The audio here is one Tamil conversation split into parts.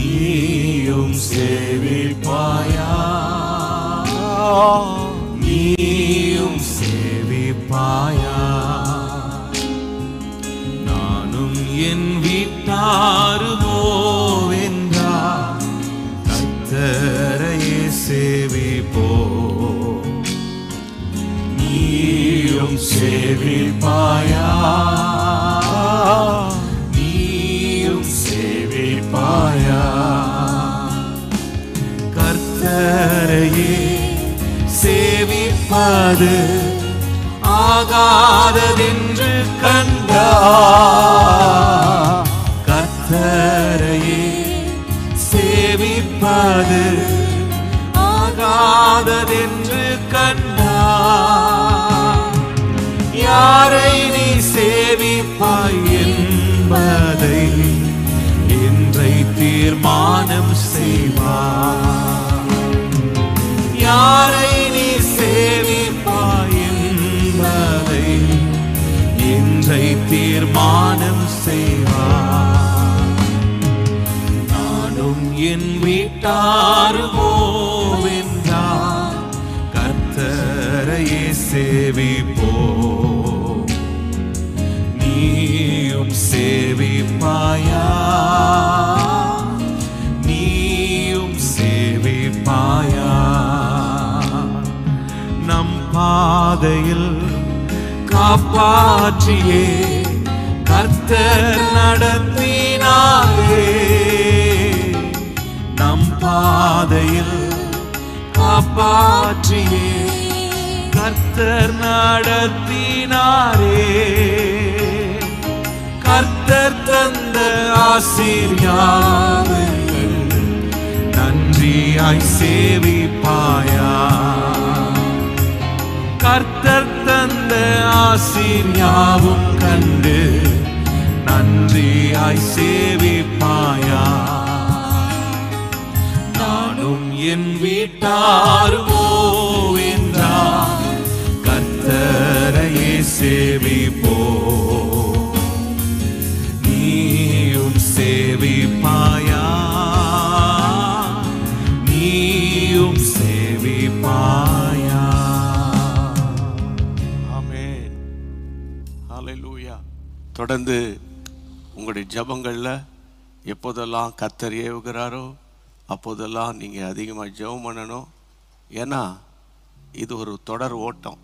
நீயும் சேவிப்பாயா நீயும் சேவிப்பாயா நானும் என் வீட்டாருவோவென்றா கத்தரையே சேவிப்போ நீயும் சேவிப்பாயா நீயும் சேவிப்பாயா கர்த்தரையே சேவிப்பது ஆகாததென்று கண்டா கர்த்தரையே சேவிப்பது ஆகாததென்று கண்டா யாரை நீ சேவிப்பாய் என்பதை இன்றை தீர்மானம் செய்வார் யாரை நீ சேவிப்பாய் என்பதை இன்றை தீர்மானம் செய்வார் நானும் என் வீட்டாருவோவென்றார் கர்த்தரையே சேவிப்போ நீயும் சேவிப்பாயா நீயும் சேவிப்பாயா நம் பாதையில் காப்பாற்றியே கர்த்தர் நடத்தினாரே நம் பாதையில் காப்பாற்றியே கர்த்தர் நடத்தினாரே கர்த்தர் தந்த ஆசீர்வாதங்கள் நன்றியாய் சேவிப்பாயா கர்த்தர் தந்த ஆசீர்யாவும் கண்டு நன்றியாய் சேவிப்பாயா நானும் என் வீட்டாருமோ என்றார் கர்த்தரையே சேவிப்போ நீயும் சேவிப்பாயா நீயும் சேவிப்பாயா ஆமென் ஹalleluya தொடர்ந்து உங்களுடைய ஜெபங்கள்ல எப்போதெல்லாம் கத்தர் ஏவுகிறாரோ அப்போதெல்லாம் நீங்கள் அதிகமாக ஜெபம் பண்ணணும் ஏன்னா இது ஒரு தொடர் ஓட்டம்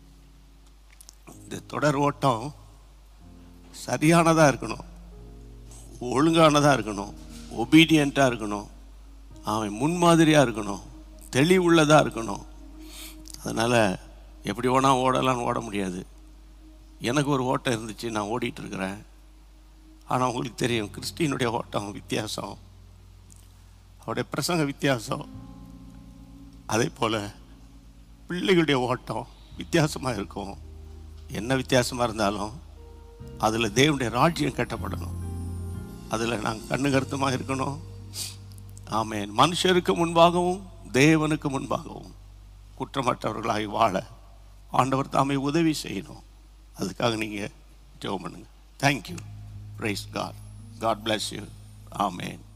இந்த தொடர் ஓட்டம் சரியானதாக இருக்கணும் ஒழுங்கானதாக இருக்கணும் ஒபீடியண்ட்டாக இருக்கணும் அவன் முன்மாதிரியாக இருக்கணும் தெளிவுள்ளதாக இருக்கணும் அதனால் எப்படி வேணா ஓடலாம்னு ஓட முடியாது எனக்கு ஒரு ஓட்டம் இருந்துச்சு நான் ஓடிட்டு இருக்கிறேன் ஆனால் உங்களுக்கு தெரியும் கிறிஸ்டினுடைய ஓட்டம் வித்தியாசம் அவருடைய பிரசங்க வித்தியாசம் அதே போல் பிள்ளைகளுடைய ஓட்டம் வித்தியாசமாக இருக்கும் என்ன வித்தியாசமாக இருந்தாலும் அதில் தேவனுடைய ராஜ்யம் கட்டப்படணும் அதில் நாங்கள் கண்ணு கருத்துமாக இருக்கணும் ஆமென் மனுஷருக்கு முன்பாகவும் தேவனுக்கு முன்பாகவும் குற்றமற்றவர்களாய் வாழ ஆண்டவர் தாமே உதவி செய்யணும் அதுக்காக நீங்கள் ஜெபம் பண்ணுங்க thank you praise God God bless you amen